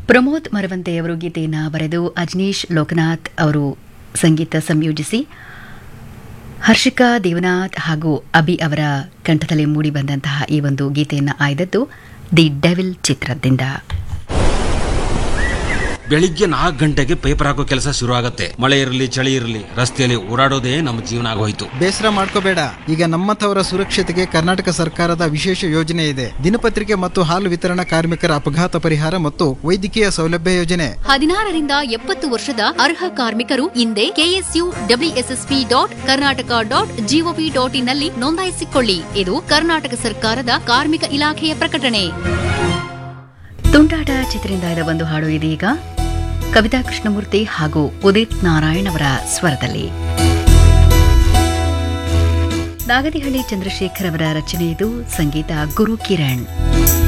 ಪ್ರಮೋದ್ ಮರವಂತೆ ಅವರು ಗೀತೆಯನ್ನು ಬರೆದು ಅಜ್ನೀಶ್ ಲೋಕನಾಥ್ ಅವರು ಸಂಗೀತ ಸಂಯೋಜಿಸಿ ಹರ್ಷಿಕಾ ದೇವನಾಥ್ ಹಾಗೂ ಅಭಿ ಅವರ ಕಂಠದಲ್ಲಿ ಮೂಡಿಬಂದಂತಹ ಈ ಒಂದು ಗೀತೆಯನ್ನು ಆಯ್ದದ್ದು ದಿ ಡೆವಿಲ್ ಚಿತ್ರದಿಂದ ಬೆಳಿಗ್ಗೆ ನಾಲ್ಕು ಗಂಟೆಗೆ ಪೇಪರ್ ಹಾಕೋ ಕೆಲಸ ಶುರು ಆಗತ್ತೆ ಮಳೆ ಇರಲಿ ಚಳಿ ಇರಲಿ ರಸ್ತೆಯಲ್ಲಿ ಓಡಾಡೋದೇ ನಮ್ಮ ಜೀವನ ಆಗೋಯ್ತು ಬೇಸರ ಮಾಡ್ಕೋಬೇಡ ಈಗ ನಮ್ಮಂಥವರ ಸುರಕ್ಷತೆಗೆ ಕರ್ನಾಟಕ ಸರ್ಕಾರದ ವಿಶೇಷ ಯೋಜನೆ ಇದೆ ದಿನಪತ್ರಿಕೆ ಮತ್ತು ಹಾಲು ವಿತರಣಾ ಕಾರ್ಮಿಕರ ಅಪಘಾತ ಪರಿಹಾರ ಮತ್ತು ವೈದ್ಯಕೀಯ ಸೌಲಭ್ಯ ಯೋಜನೆ ಹದಿನಾರರಿಂದ ಎಪ್ಪತ್ತು ವರ್ಷದ ಅರ್ಹ ಕಾರ್ಮಿಕರು ಇಂದೇ KSU WSSP dot Karnataka dot GOV dot ಇನ್ನಲ್ಲಿ ನೋಂದಾಯಿಸಿಕೊಳ್ಳಿ ಇದು ಕರ್ನಾಟಕ ಸರ್ಕಾರದ ಕಾರ್ಮಿಕ ಇಲಾಖೆಯ ಪ್ರಕಟಣೆ ತುಂಟಾಟ ಚಿತ್ರದಿಂದ ಇದ ಒಂದು ಹಾಡು ಇದೀಗ ಕವಿತಾ ಕೃಷ್ಣಮೂರ್ತಿ ಹಾಗೂ ಉದಿತ್ ನಾರಾಯಣ್ ಅವರ ಸ್ವರದಲ್ಲಿ ನಾಗದಿಹಳ್ಳಿ ಚಂದ್ರಶೇಖರ್ ಅವರ ರಚನೆ ಇದು ಸಂಗೀತ ಗುರು ಕಿರಣ್